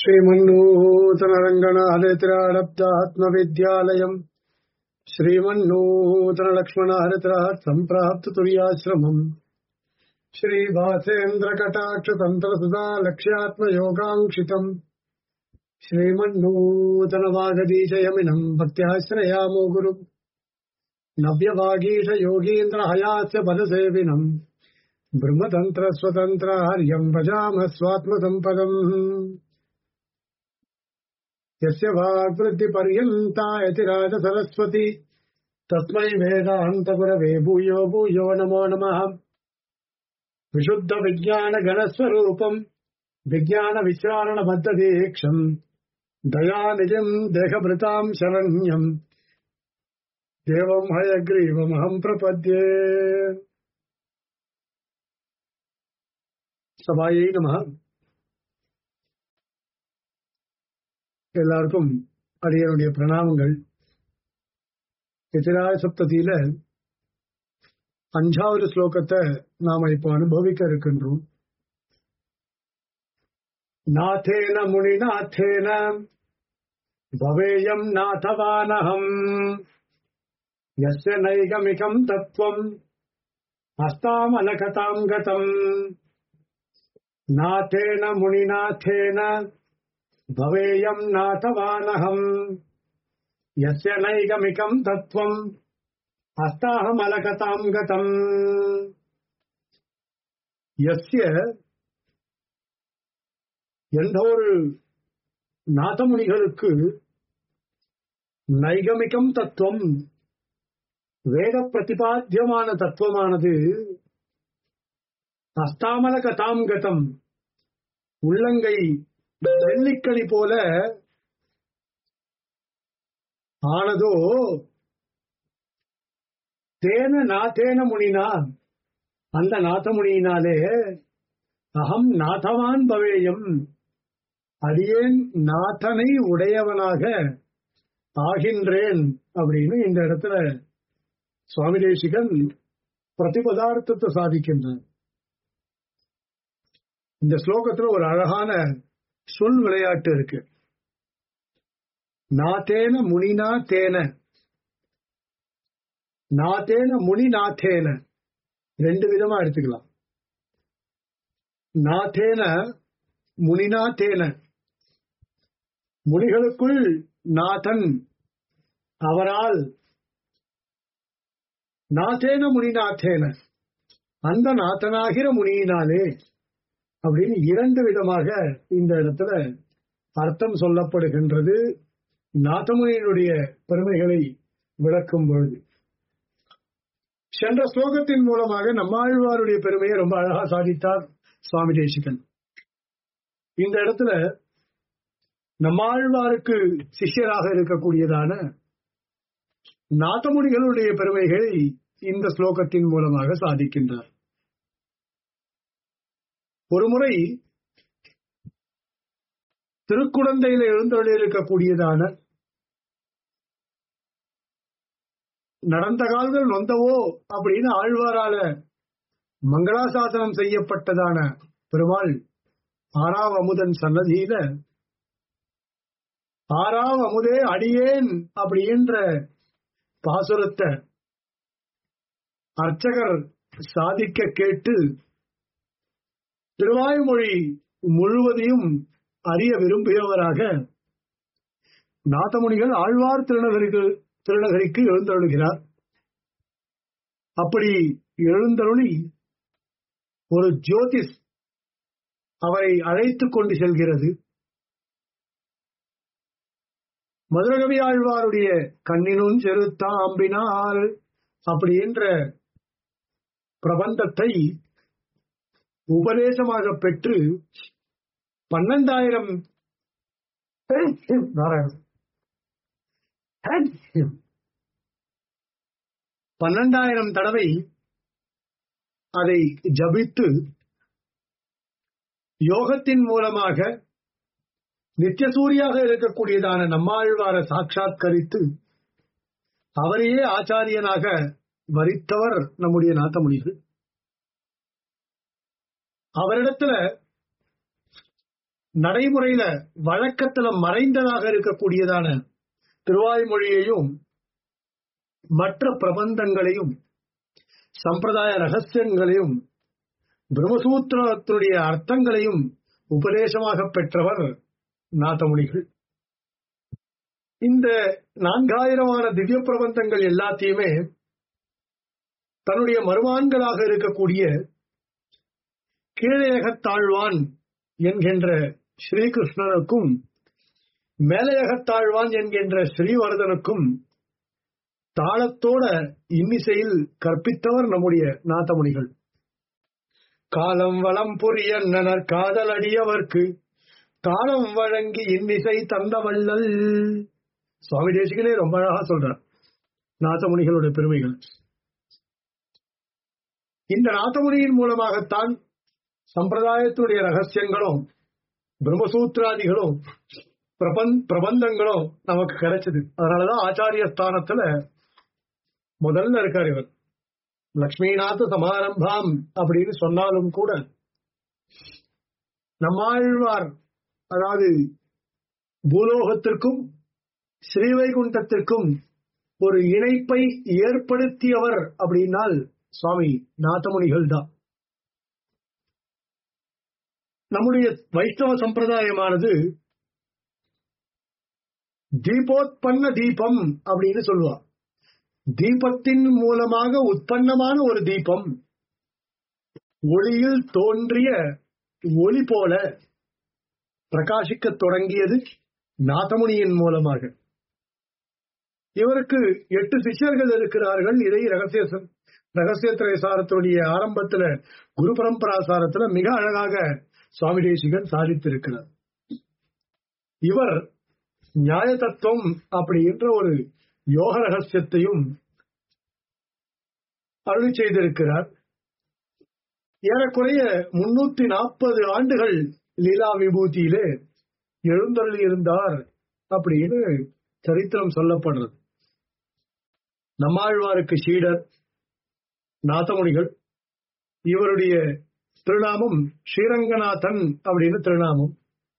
श्रीमन्नूतनरङ्गनाहरित्राडब्दात्मविद्यालयम् श्रीमन्नूतनलक्ष्मणहरित्रात् सम्प्राप्त तुर्याश्रमम् श्रीभासेन्द्रकटाक्षतन्त्रसुधा लक्ष्यात्मयोगाङ्क्षितम् श्रीमन्नूतनवागदीशयमिनम् भक्त्याश्रयामो गुरुम् नव्यवागीशयोगीन्द्रहयास्य पदसेविनम् ब्रह्मतन्त्रस्वतन्त्रार्यम् भजामः स्वात्मसम्पदम् यस्य वाग्वृद्धिपर्यन्ता यतिराजसरस्वती तस्मै वेदान्तगुरवे भूयो भूयो नमो नमः विशुद्धविज्ञानगणस्वरूपम् विज्ञानविचारणबद्धदीक्षम् दयानिजम् देहभृताम् शरण्यम् देवम् हयग्रीवमहम् प्रपद्ये சபாயை நம எல்லாருக்கும் அடியனுடைய பிரணாமங்கள் எதிராய சப்ததியில அஞ்சாவது ஸ்லோகத்தை நாம இப்போ அனுபவிக்க இருக்கின்றோம் நாதேன முனிநாதேன பவேயம் நாதவானகம் यस्य नैगमिकम् तत्त्वम् हस्तामलकताम् गतम् नाथेन मुनिनाथेन भवेयम् नाथवानहम् यस्य नैगमिकम् तत्त्वम् हस्ताहमलकताम् गतम् यस्य எந்த ஒரு நாதமுனிகளுக்கு நைகமிகம் தத்துவம் வேத பிரதிபாத்தியமான தத்துவமானது அஸ்தாமல கதாம் கதம் உள்ளங்கை வெள்ளிக்கணி போல ஆனதோ தேன நாத்தேன முனினா அந்த நாதமுனியினாலே அகம் நாதவான் பவேயம் அடியேன் நாதனை உடையவனாக ஆகின்றேன் அப்படின்னு இந்த இடத்துல சுவாமி தேசிகன் பிரதிபதார்த்தத்தை சாதிக்கின்றார் இந்த ஸ்லோகத்துல ஒரு அழகான சொல் விளையாட்டு இருக்கு நாத்தேன முனினா தேன நாத்தேன முனி நாத்தேன ரெண்டு விதமா எடுத்துக்கலாம் நாத்தேன முனினா தேன முனிகளுக்குள் நாதன் அவரால் நாத்தேன முனிநாத்தேன அந்த நாத்தனாகிற முனியினாலே அப்படின்னு இரண்டு விதமாக இந்த இடத்துல அர்த்தம் சொல்லப்படுகின்றது நாத்தமுனியினுடைய பெருமைகளை விளக்கும் பொழுது சென்ற ஸ்லோகத்தின் மூலமாக நம்மாழ்வாருடைய பெருமையை ரொம்ப அழகா சாதித்தார் சுவாமி தேசிகன் இந்த இடத்துல நம்மாழ்வாருக்கு சிஷ்யராக இருக்கக்கூடியதான நாத்தமுனிகளுடைய பெருமைகளை இந்த ஸ்லோகத்தின் மூலமாக சாதிக்கின்றார் ஒருமுறை திருக்குழந்தையில எழுந்தொழிருக்கக்கூடியதான நடந்த கால்கள் நொந்தவோ அப்படின்னு ஆழ்வாரால மங்களாசாசனம் செய்யப்பட்டதான பெருமாள் ஆறாவ் அமுதன் சன்னதியில ஆறாவ் அமுதே அடியேன் அப்படின்ற பாசுரத்தை அர்ச்சகர் சாதிக்க கேட்டு திருவாய்மொழி முழுவதையும் அறிய விரும்பியவராக நாதமுனிகள் ஆழ்வார் திருநகருக்கு திருநகரிக்கு எழுந்தருளுகிறார் அப்படி எழுந்தருளி ஒரு ஜோதிஷ் அவரை அழைத்துக் கொண்டு செல்கிறது மதுரகவி ஆழ்வாருடைய கண்ணினும் செருத்தாம்பினால் அப்படின்ற பிரபந்தத்தை உபதேசமாக பெற்று பன்னெண்டாயிரம் பன்னெண்டாயிரம் தடவை அதை ஜபித்து யோகத்தின் மூலமாக நித்தியசூரியாக இருக்கக்கூடியதான நம்மாழ்வார சாட்சாத்கரித்து அவரையே ஆச்சாரியனாக வரித்தவர் நம்முடைய நாத்தமுனிகள் அவரிடத்துல நடைமுறையில வழக்கத்துல மறைந்ததாக இருக்கக்கூடியதான திருவாய்மொழியையும் மற்ற பிரபந்தங்களையும் சம்பிரதாய ரகசியங்களையும் பிரம்மசூத்திரத்தினுடைய அர்த்தங்களையும் உபதேசமாக பெற்றவர் நாதமுனிகள் இந்த நான்காயிரமான திவ்ய பிரபந்தங்கள் எல்லாத்தையுமே தன்னுடைய மருமான்களாக இருக்கக்கூடிய கீழையகத்தாழ்வான் என்கின்ற ஸ்ரீகிருஷ்ணனுக்கும் மேலையகத்தாழ்வான் என்கின்ற ஸ்ரீவர்தனுக்கும் தாளத்தோட இன்னிசையில் கற்பித்தவர் நம்முடைய நாதமுனிகள் காலம் வளம் புரிய நனர் காதல் அடியவர்க்கு காலம் வழங்கி இன்னிசை தந்த வள்ளல் சுவாமி தேசிகனே ரொம்ப அழகா சொல்றார் நாதமுனிகளுடைய பெருமைகள் இந்த நாதமுனியின் மூலமாகத்தான் சம்பிரதாயத்துடைய ரகசியங்களும் பிரம்மசூத்திராதிகளும் பிரபந்தங்களும் நமக்கு கிடைச்சது அதனாலதான் ஆச்சாரிய ஸ்தானத்துல முதல்ல இருக்கார் இவர் லக்ஷ்மிநாத சமாரம்பாம் அப்படின்னு சொன்னாலும் கூட நம்மாழ்வார் அதாவது பூலோகத்திற்கும் ஸ்ரீவைகுண்டத்திற்கும் ஒரு இணைப்பை ஏற்படுத்தியவர் அப்படின்னால் சுவாமி நாதமுனிகள் தான் நம்முடைய வைஷ்ணவ சம்பிரதாயமானது தீபோத்பன்ன தீபம் அப்படின்னு சொல்லுவா தீபத்தின் மூலமாக உற்பத்தமான ஒரு தீபம் ஒளியில் தோன்றிய ஒளி போல பிரகாசிக்க தொடங்கியது நாதமுனியின் மூலமாக இவருக்கு எட்டு சிஷ்யர்கள் இருக்கிறார்கள் இதை ரகசிய ரகசிய திரைசாரத்துடைய ஆரம்பத்துல குரு பரம்பராசாரத்துல மிக அழகாக சுவாமி தேசிகன் சாதித்திருக்கிறார் இவர் நியாய தத்துவம் அப்படின்ற ஒரு யோக ரகசியத்தையும் அருள் செய்திருக்கிறார் ஏறக்குறைய முன்னூத்தி நாற்பது ஆண்டுகள் லீலா விபூதியிலே எழுந்தருள் இருந்தார் அப்படின்னு சரித்திரம் சொல்லப்படுறது நம்மாழ்வாருக்கு சீடர் நாதமுனிகள் இவருடைய திருநாமம் ஸ்ரீரங்கநாதன் அப்படின்னு திருநாமம்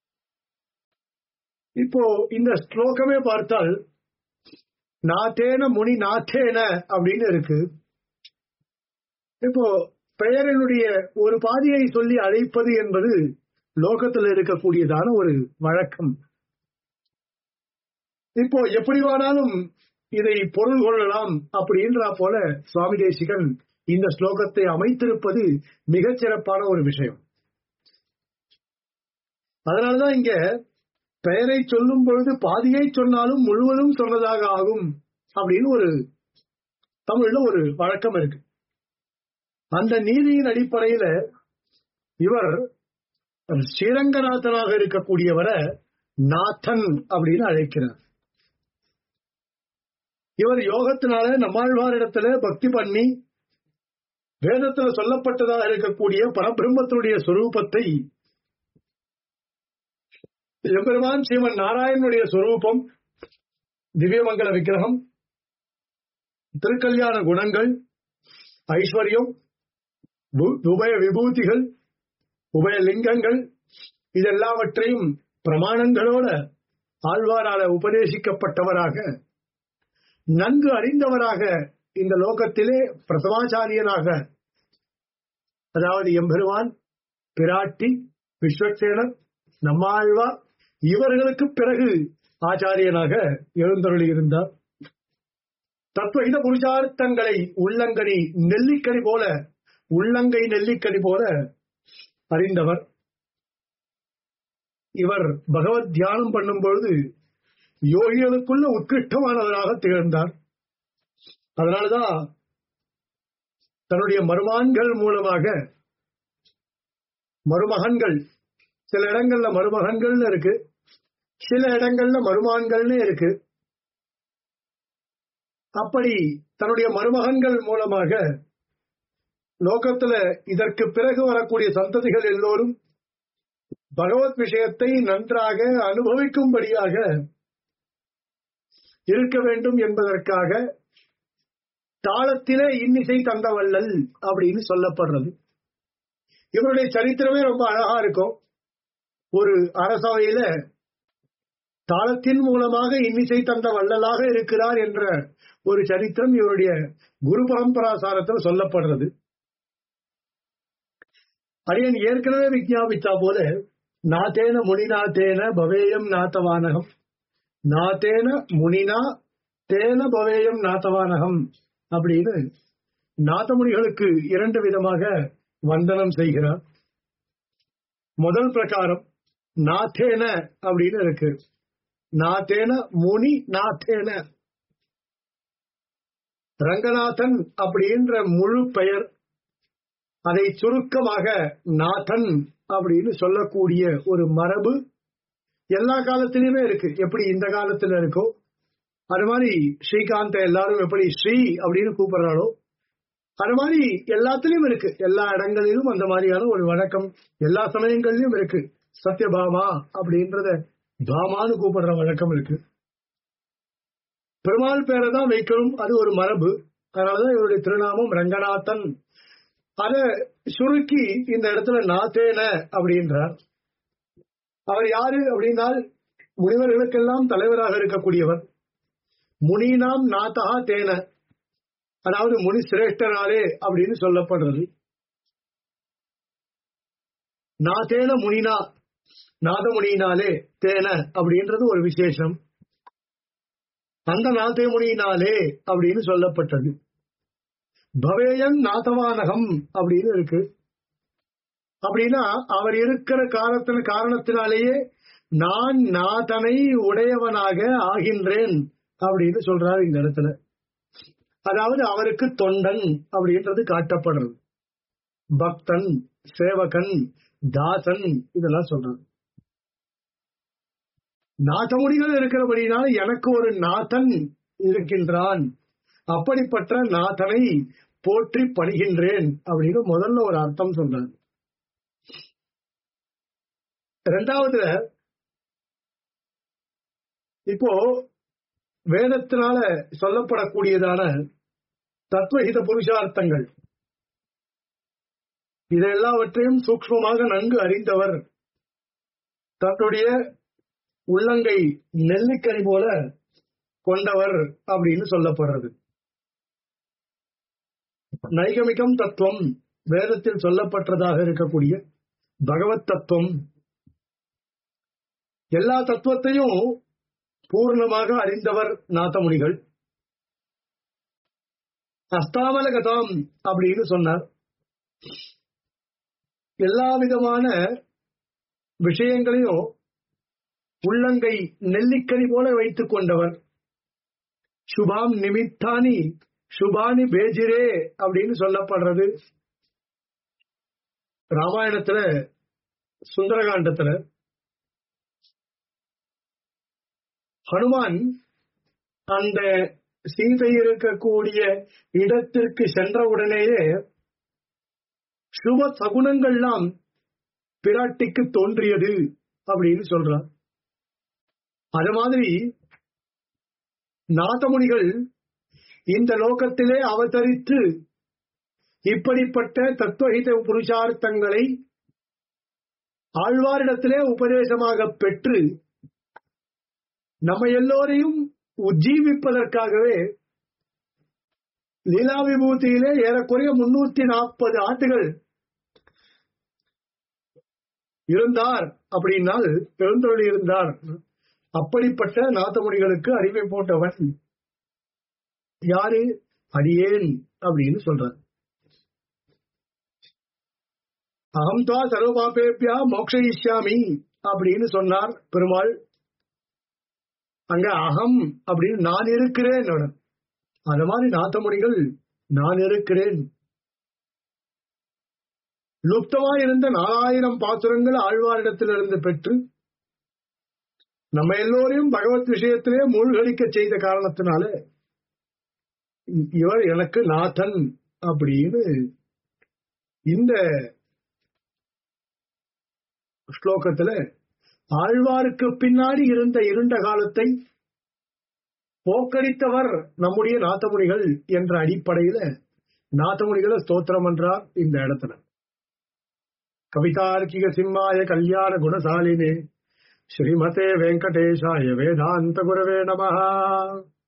இப்போ இந்த ஸ்லோகமே பார்த்தால் நாத்தேன முனி நாத்தேன அப்படின்னு இருக்கு இப்போ பெயரினுடைய ஒரு பாதியை சொல்லி அழைப்பது என்பது லோகத்தில் இருக்கக்கூடியதான ஒரு வழக்கம் இப்போ எப்படி வேணாலும் இதை பொருள் கொள்ளலாம் அப்படின்ற போல சுவாமி தேசிகன் இந்த ஸ்லோகத்தை அமைத்திருப்பது மிகச் சிறப்பான ஒரு விஷயம் அதனாலதான் இங்க பெயரை சொல்லும் பொழுது பாதியை சொன்னாலும் முழுவதும் சொன்னதாக ஆகும் அப்படின்னு ஒரு தமிழ்ல ஒரு வழக்கம் இருக்கு அந்த நீதியின் அடிப்படையில இவர் ஸ்ரீரங்கநாதனாக இருக்கக்கூடியவரை நாதன் அப்படின்னு அழைக்கிறார் இவர் யோகத்தினால நம்மாழ்வாரிடத்துல பக்தி பண்ணி வேதத்துல சொல்லப்பட்டதாக இருக்கக்கூடிய பரபிரம்மத்தினுடைய சொரூபத்தை எம்பெருமான் ஸ்ரீமன் நாராயணனுடைய சொரூபம் திவ்யமங்கல விக்கிரகம் திருக்கல்யாண குணங்கள் ஐஸ்வர்யம் உபய விபூதிகள் உபய லிங்கங்கள் இதெல்லாவற்றையும் பிரமாணங்களோட ஆழ்வாரால உபதேசிக்கப்பட்டவராக நன்கு அறிந்தவராக இந்த லோகத்திலே பிரசவாச்சாரியனாக அதாவது எம்பெருவான் பிராட்டி விஸ்வக்சேனர் நம்மாழ்வார் இவர்களுக்கு பிறகு ஆச்சாரியனாக எழுந்தருளி இருந்தார் தத்துவஹித புருஷார்த்தங்களை உள்ளங்கனி நெல்லிக்கனி போல உள்ளங்கை நெல்லிக்கனி போல அறிந்தவர் இவர் பகவத் தியானம் பண்ணும் பொழுது யோகிகளுக்குள்ள உத்கிருஷ்டமானவராக திகழ்ந்தார் அதனாலதான் தன்னுடைய மருமான்கள் மூலமாக மருமகன்கள் சில இடங்கள்ல மருமகன்கள்னு இருக்கு சில இடங்கள்ல மருமான்கள்னு இருக்கு அப்படி தன்னுடைய மருமகன்கள் மூலமாக லோகத்துல இதற்கு பிறகு வரக்கூடிய சந்ததிகள் எல்லோரும் பகவத் விஷயத்தை நன்றாக அனுபவிக்கும்படியாக இருக்க வேண்டும் என்பதற்காக தாளத்திலே இன்னிசை தந்தவல்லல் அப்படின்னு சொல்லப்படுறது இவருடைய சரித்திரமே ரொம்ப அழகா இருக்கும் ஒரு அரசவையில தாளத்தின் மூலமாக இன்னிசை தந்த வள்ளலாக இருக்கிறார் என்ற ஒரு சரித்திரம் இவருடைய குரு பரம்பராசாரத்தில் சொல்லப்படுறது அடியன் ஏற்கனவே விஞ்ஞாபித்தா போல நாத்தேன முனிநாத்தேன பவேயம் நாத்தவானகம் நாத்தேன முனினா தேன பவேயம் நாத்தவானகம் அப்படின்னு நாத்தமுனிகளுக்கு இரண்டு விதமாக வந்தனம் செய்கிறார் முதல் பிரகாரம் நாத்தேன அப்படின்னு இருக்கு நாத்தேன முனி நாத்தேன ரங்கநாதன் அப்படின்ற முழு பெயர் அதை சுருக்கமாக நாதன் அப்படின்னு சொல்லக்கூடிய ஒரு மரபு எல்லா காலத்திலுமே இருக்கு எப்படி இந்த காலத்துல இருக்கோ அது மாதிரி ஸ்ரீகாந்த எல்லாரும் எப்படி ஸ்ரீ அப்படின்னு கூப்பிடுறாளோ அது மாதிரி எல்லாத்துலயும் இருக்கு எல்லா இடங்களிலும் அந்த மாதிரியான ஒரு வழக்கம் எல்லா சமயங்கள்லயும் இருக்கு சத்யபாமா அப்படின்றத பாமான்னு கூப்பிடுற வழக்கம் இருக்கு பெருமாள் பேரை தான் வைக்கணும் அது ஒரு மரபு அதனாலதான் இவருடைய திருநாமம் ரங்கநாதன் அத சுருக்கி இந்த இடத்துல நாத்தேன அப்படின்றார் அவர் யாரு அப்படின்னால் முனிவர்களுக்கெல்லாம் தலைவராக இருக்கக்கூடியவர் முனினாம் நாத்தகா தேன அதாவது முனி சிரேஷ்டனாலே அப்படின்னு சொல்லப்படுறது நாத்தேன முனினா நாதமுனியினாலே தேன அப்படின்றது ஒரு விசேஷம் அந்த நாத்தே முனியினாலே அப்படின்னு சொல்லப்பட்டது பவேயன் நாதவானகம் அப்படின்னு இருக்கு அப்படின்னா அவர் இருக்கிற காலத்தின காரணத்தினாலேயே நான் நாதனை உடையவனாக ஆகின்றேன் அப்படின்னு சொல்றாரு இந்த இடத்துல அதாவது அவருக்கு தொண்டன் அப்படின்றது காட்டப்படுறது பக்தன் சேவகன் தாசன் இதெல்லாம் சொல்றாங்க நாதமுடிகள் இருக்கிறபடினால எனக்கு ஒரு நாதன் இருக்கின்றான் அப்படிப்பட்ட நாதனை போற்றி பணிகின்றேன் அப்படின்னு முதல்ல ஒரு அர்த்தம் சொல்றாங்க ரெண்டாவது இப்போ வேதத்தினால சொல்லப்படக்கூடியதான தத்துவஹித புருஷார்த்தங்கள் இதெல்லாவற்றையும் சூக்மமாக நன்கு அறிந்தவர் தன்னுடைய உள்ளங்கை நெல்லிக்கனி போல கொண்டவர் அப்படின்னு சொல்லப்படுறது நைகமிகம் தத்துவம் வேதத்தில் சொல்லப்பட்டதாக இருக்கக்கூடிய பகவத் தத்துவம் எல்லா தத்துவத்தையும் பூர்ணமாக அறிந்தவர் நாத்தமுனிகள் அஸ்தாமல கதாம் அப்படின்னு சொன்னார் எல்லா விதமான விஷயங்களையும் உள்ளங்கை நெல்லிக்கனி போல வைத்துக் கொண்டவர் சுபாம் நிமித்தானி சுபானி பேஜிரே அப்படின்னு சொல்லப்படுறது ராமாயணத்துல சுந்தரகாண்டத்துல ஹனுமான் அந்த சீதை இருக்கக்கூடிய இடத்திற்கு சென்ற உடனேயே சுப சகுனங்கள்லாம் பிராட்டிக்கு தோன்றியது அப்படின்னு சொல்றார் அது மாதிரி நாதமுனிகள் இந்த லோகத்திலே அவதரித்து இப்படிப்பட்ட தத்துவஹித புருஷார்த்தங்களை ஆழ்வாரிடத்திலே உபதேசமாக பெற்று நம்ம எல்லோரையும் உஜ்ஜீவிப்பதற்காகவே லீலா விபூதியிலே ஏறக்குறைய முன்னூத்தி நாற்பது ஆண்டுகள் இருந்தார் அப்படின்னால் பெருந்தொழில் இருந்தார் அப்படிப்பட்ட நாத்தமுடிகளுக்கு அறிவை போட்டவன் யாரு அடியேன் அப்படின்னு சொல்றார் அகம் தா சர்வபாபேபியா மோக்ஷயிஷ்யாமி அப்படின்னு சொன்னார் பெருமாள் அங்க அகம் அப்படின்னு நான் இருக்கிறேன் அது மாதிரி நாத்தமுடிகள் நான் இருக்கிறேன் லுப்தமா இருந்த நாலாயிரம் பாசுரங்கள் ஆழ்வாரிடத்திலிருந்து பெற்று நம்ம எல்லோரையும் பகவத் விஷயத்திலே மூழ்கடிக்க செய்த காரணத்தினால இவர் எனக்கு நாதன் அப்படின்னு இந்த ஸ்லோகத்துல ஆழ்வாருக்கு பின்னாடி இருந்த இருண்ட காலத்தை போக்கடித்தவர் நம்முடைய நாத்தமுனிகள் என்ற அடிப்படையில நாத்தமுனிகளை ஸ்தோத்திரம் என்றார் இந்த இடத்துல கவிதார்க்கிக சிம்மாய கல்யாண குணசாலினே ஸ்ரீமதே வெங்கடேஷாய வேதாந்த குரவே நமஹா